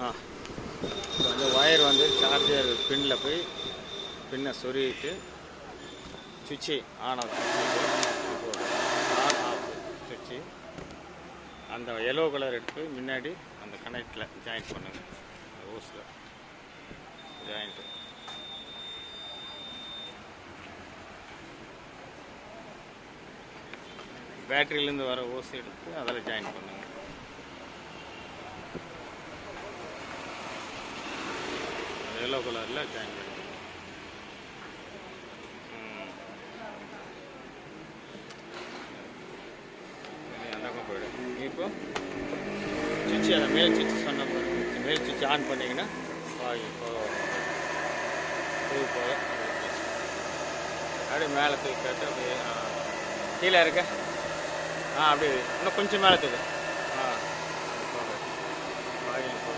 ஆ இப்போ வந்து ஒயர் வந்து சார்ஜர் பின்னில் போய் பின்னை சொருகிட்டு சுவிட்சு ஆன் ஆஃப் ஆன் ஆஃப் சுவிட்சு அந்த எல்லோ கலர் எடுத்து போய் முன்னாடி அந்த கனெக்டில் ஜாயின் பண்ணுங்க ஓஸில் ஜாயிண்ட்டு பேட்டரியிலேருந்து வர ஓஸ் எடுத்து அதில் ஜாயின் பண்ணுங்க எல்லோ கலரில் ஜாயின் பண்ணுங்க ம். சரி, அந்த பக்கம் போயிடு இப்போ சுவிட்ச் அதை மேல் சுவிட்ச் சொன்ன பாருங்க மேல் சுவிட்ச் ஆன் பண்ணிங்கன்னா வாயு போக தூக்கி போக அப்படியே மேலே தூக்கி காட்டு அப்படியே ஆ. கீழே இருக்க ஆ அப்படியே இன்னும் கொஞ்சம் மேலே தூக்கு ஆ போக வாயு போக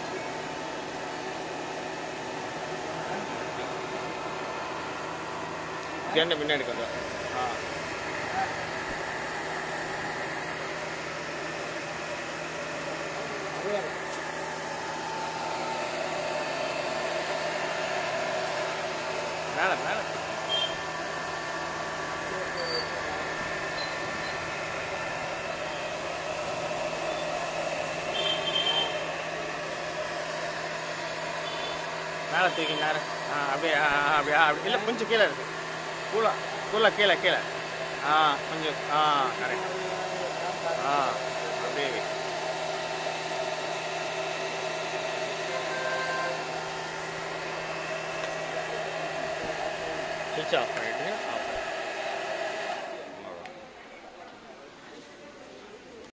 ஜெண்டை முன்னாடி கொண்டு வா. ஆ மேலே மேலே மேலே தூக்கி நேரம் ஆ அப்படியே ஆ ஆ, அப்படியே ஆ, அப்படி இல்லை கொஞ்சம் கீழே இருக்கு கூலா கூலா கீழே கீழே ஆ கொஞ்சம் ஆ கரெக்ட் ஆ அப்படியே வை. சுவிட்ச் ஆஃப் பண்ணிட்டு